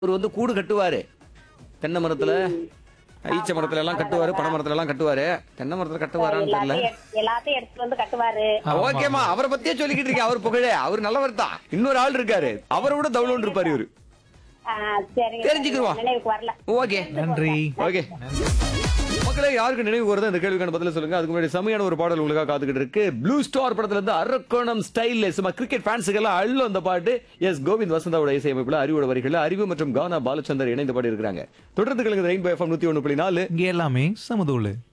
அவர் வந்து கூடு கட்டுவாரு தென்னை மரத்துல ஈச்ச மரத்துல எல்லாம் கட்டுவாரு பனை மரத்துல எல்லாம் கட்டுவாரு தென்னை மரத்துல கட்டுவாரான்னு தெரியல எல்லாத்தையும் எடு- எல்லாத்தையும் எடுத்துட்டு வந்து கட்டுவாரு ஓகேமா அவரை பத்தியே சொல்லிக்கிட்டு இருக்கேன் அவர் புகழே அவர் நல்லவர் தான் இன்னொரு ஆள் இருக்காரு அவரை விட தவுளோன்னு இருப்பாரு இவரு ஆ, சரிங்க தெரிஞ்சுக்கிருவோம். நினைவுக்கு வரல ஓகே நன்றி ஓகே மக்களே யாருக்கு நினைவு வருது அந்த கேள்விக்கான பதில சொல்லுங்க அதுக்கு முன்னாடி செமையான ஒரு பாடல் உங்களுக்காக காத்துக்கிட்டு இருக்கு ப்ளூ ஸ்டார் படத்துல இருந்து அரக்கோணம் ஸ்டைல் சும்மா கிரிக்கெட் ஃபேன்ஸுக்கெல்லாம் அள்ளும் அந்த பாட்டு எஸ் கோவிந்த் வசந்தாவோட இசையமைப்புல அறிவோட வரிகள் அறிவு மற்றும் கானா பாலச்சந்தர் இணைந்து பாடி இருக்கிறாங்க தொடர்ந்து கலந்து ரெயின்போ எஃப்எம் நூத்தி ஒண்ணு புள்ளி நாலு இங்க எல்லாமே சமதூளு